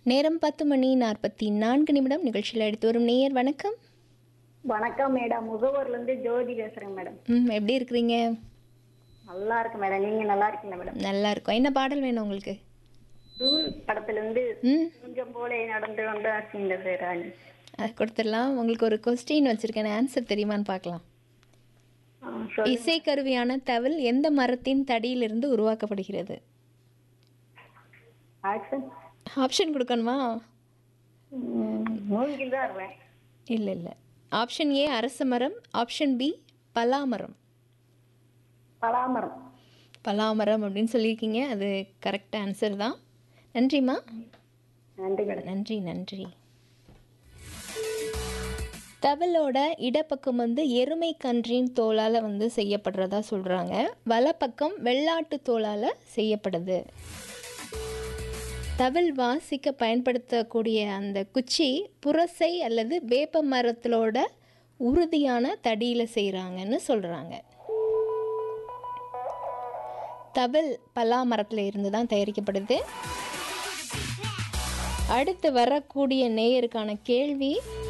நேரம் பத்து மணி நாற்பத்தி நான்கு நிமிடம் நிகழ்ச்சியில் எடுத்து வரும் நேயர் வணக்கம் வணக்கம் மேடம் முகவூர்ல இருந்து ஜோதி பேசுறேங்க மேடம் ம் எப்படி இருக்கிறீங்க நல்லா இருக்கு மேடம் நீங்க நல்லா இருக்கீங்களா மேடம் நல்லா இருக்கும் என்ன பாடல் வேணும் உங்களுக்கு தூள் படத்துல இருந்து ம் கொஞ்சம் போல நடந்து வந்த இந்த பேராணி அது கொடுத்துடலாம் உங்களுக்கு ஒரு கொஸ்டின் வச்சுருக்கேன் ஆன்சர் தெரியுமான்னு பார்க்கலாம் ஆ, சொல்லு. இசைக்கருவியான தவில் எந்த மரத்தின் தடியிலிருந்து உருவாக்கப்படுகிறது ஆக்ஷன் ஆப்ஷன் கொடுக்கணுமா ம், மூங்கில் தான் இருவேன் இல்லை இல்லை ஆப்ஷன் ஏ அரச மரம் ஆப்ஷன் பி பலாமரம் பலாமரம் பலாமரம் அப்படின்னு சொல்லியிருக்கீங்க அது கரெக்ட் ஆன்சர் தான் நன்றிம்மா நன்றி மேடம் நன்றி நன்றி தவளோட இடப்பக்கம் வந்து எருமை கன்றின் தோலால் வந்து செய்யப்படுறதா சொல்கிறாங்க வலப்பக்கம் வெள்ளாட்டு தோலால் செய்யப்படுது தவில் வாசிக்க பயன்படுத்தக்கூடிய அந்த குச்சி புரசை அல்லது வேப்ப மரத்திலோட உறுதியான தடியில் செய்கிறாங்கன்னு சொல்கிறாங்க தவில் பலா மரத்தில் இருந்து தான் தயாரிக்கப்படுது அடுத்து வரக்கூடிய நேயருக்கான கேள்வி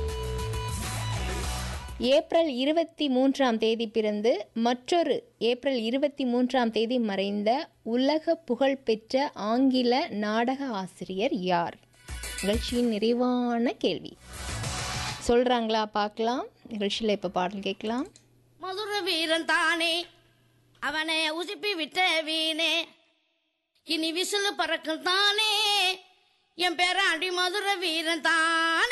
ஏப்ரல் இருபத்தி மூன்றாம் தேதி பிறந்து மற்றொரு ஏப்ரல் இருபத்தி மூன்றாம் தேதி மறைந்த உலக புகழ்பெற்ற ஆங்கில நாடக ஆசிரியர் யார் நிகழ்ச்சியின் நிறைவான கேள்வி சொல்கிறாங்களா பார்க்கலாம் நிகழ்ச்சியில் இப்போ பாடல் கேட்கலாம் மதுர வீரன் தானே அவனை உசுப்பி விட்ட வீணே இனி விசிலு பறக்கும் தானே என் பேராண்டி மதுர வீரன் தானே